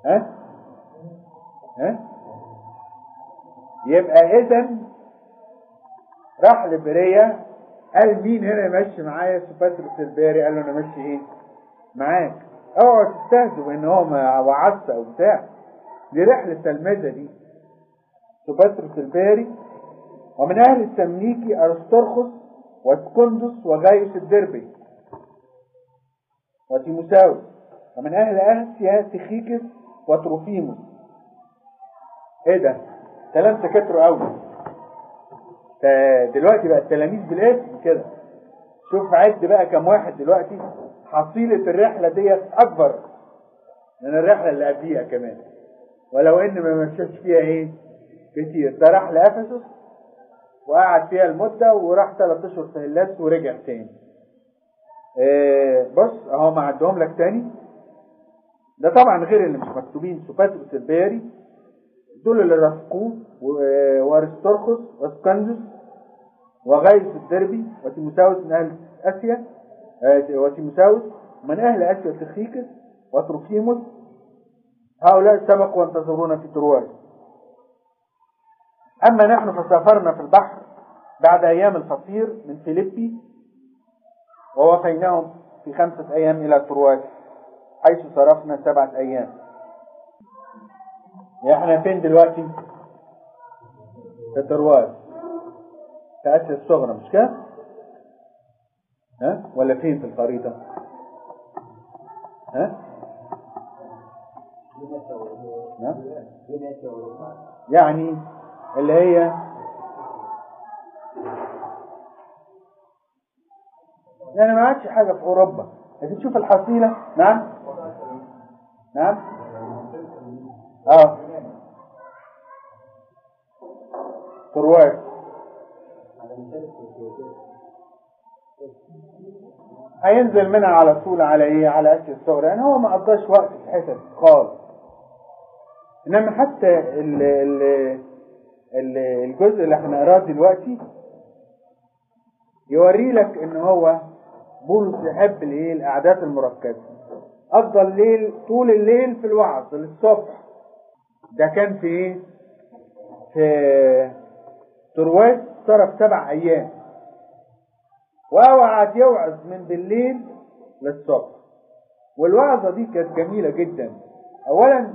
ها ها يبقى اذا راح لبرية قال مين هنا يمشي معايا سوباتروس الباري قال له انا ماشي ايه معاك اوعى تستهزئ ان هو ما وعدت او بتاع دي رحلة تلمذة دي سوباتروس الباري ومن اهل السمنيكي ارسطرخس واسكندس وغايوس الدربي وتيموساوس ومن اهل اسيا تخيكس وتروفيموس ايه ده كلام تكتروا قوي دلوقتي بقى التلاميذ بالاسم كده شوف عد بقى كم واحد دلوقتي حصيلة الرحلة ديت أكبر من الرحلة اللي قبليها كمان ولو إن ما مشاش فيها إيه كتير ده راح لأفسس وقعد فيها المدة وراح ثلاث أشهر في هلاس ورجع تاني إيه بص أهو ما عدهم لك تاني ده طبعا غير اللي مش مكتوبين سوباتروس الباري دول اللي رافقوه وارسترخس واسكندس وغايس الدربي وتيموساوس من اهل اسيا وتيموساوس من اهل اسيا تخيكس وتروفيموس هؤلاء سبقوا وانتظرونا في ترواز اما نحن فسافرنا في البحر بعد ايام الفصير من فيليبي ووفيناهم في خمسة ايام الى ترواز حيث صرفنا سبعة ايام احنا فين دلوقتي في ترواز في اسيا الصغرى مش كده ها ولا فين في الخريطة ها ها؟ يعني اللي هي يعني ما عادش حاجة في أوروبا لكن تشوف الحصيلة نعم نعم اه ترواز هينزل منها على طول على ايه على اسيا الصغرى يعني هو ما قضاش وقت في حتت خالص انما حتى ال ال ال الجزء اللي هنقراه دلوقتي يوري لك ان هو بولس يحب الايه القعدات المركزه قضى الليل طول الليل في الوعظ للصبح ده كان في ايه في ترواز صرف سبع ايام وقعد يوعظ من بالليل للصبح والوعظة دي كانت جميلة جدا اولا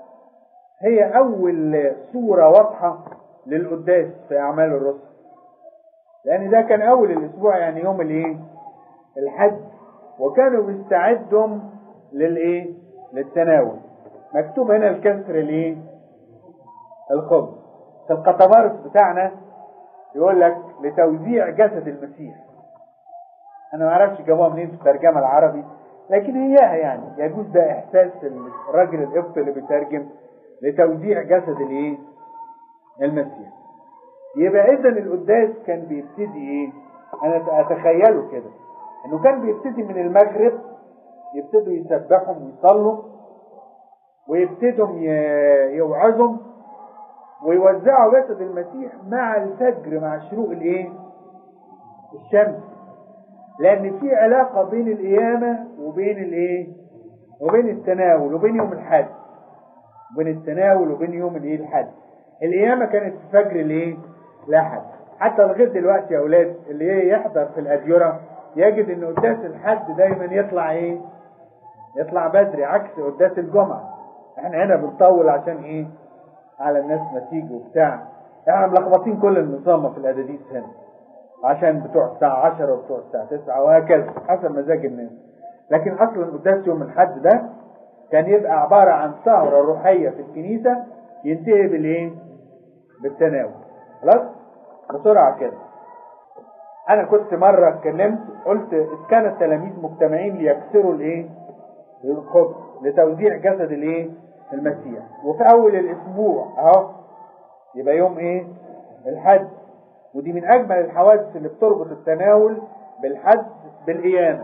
هي اول صورة واضحة للقداس في اعمال الرسل لان ده كان اول الاسبوع يعني يوم الايه الحد وكانوا بيستعدوا للايه للتناول مكتوب هنا الكسر الايه الخبز في القطمارس بتاعنا يقول لك لتوزيع جسد المسيح انا ما اعرفش جابوها منين في الترجمه العربي لكن هياها يعني يجوز ده احساس الراجل القبط اللي بيترجم لتوزيع جسد الايه المسيح يبقى اذا القداس كان بيبتدي ايه انا اتخيله كده انه كان بيبتدي من المغرب يبتدوا يسبحوا ويصلوا ويبتدوا يوعظوا ويوزعوا جسد المسيح مع الفجر مع شروق الايه الشمس لان في علاقة بين القيامة وبين الايه وبين التناول وبين يوم الحد بين التناول وبين يوم الايه الحد القيامة كانت في فجر الايه الاحد حتى لغايه دلوقتي يا اولاد اللي ايه يحضر في الاديرة يجد ان قداس الحد دايما يطلع ايه يطلع بدري عكس قداس الجمعة احنا هنا بنطول عشان ايه على الناس ما تيجي وبتاع احنا ملخبطين كل النظام في الاداديس هنا عشان بتوع الساعة 10 وبتوع الساعة 9 وهكذا حسب مزاج الناس لكن اصلا قداس يوم الحد ده كان يبقى عبارة عن سهرة روحية في الكنيسة ينتهي بالايه بالتناول خلاص بسرعة كده انا كنت مرة اتكلمت قلت اذ كان التلاميذ مجتمعين ليكسروا الايه الخبز لتوزيع جسد الايه المسيح وفي اول الاسبوع اهو يبقى يوم ايه الحد ودي من اجمل الحوادث اللي بتربط التناول بالحد بالقيامه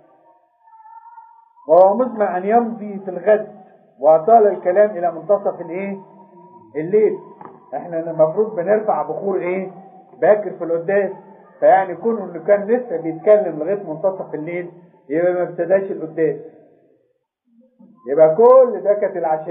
وهو مزمع ان يمضي في الغد واطال الكلام الى منتصف الايه الليل احنا المفروض بنرفع بخور ايه باكر في القداس فيعني كونه انه كان لسه بيتكلم لغايه منتصف الليل يبقى ما ابتداش القداس يبقى كل ده كانت العشاء